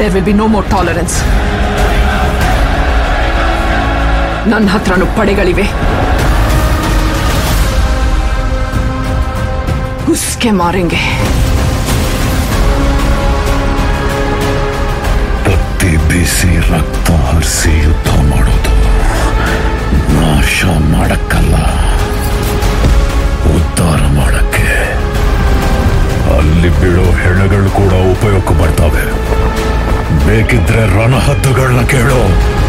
there will be no more tolerance ನನ್ನ ಹತ್ರನೂ ಪಡೆಗಳಿವೆ ಉಸ್ಕೆ ಮಾರೆಂಗೆ ಕತ್ತಿ ಬೀಸಿ ರಕ್ತ ಹರಿಸಿ ಯುದ್ಧ ಮಾಡೋದು ನಾಶ ಮಾಡಕ್ಕಲ್ಲ ಉದ್ಧಾರ ಮಾಡಕ್ಕೆ ಅಲ್ಲಿ ಬೀಳೋ ಹೆಣಗಳು ಕೂಡ ಉಪಯೋಗ ಬರ್ತವೆ ಬೇಕಿದ್ರೆ ರಣಹದ್ದುಗಳನ್ನ ಕೇಳೋ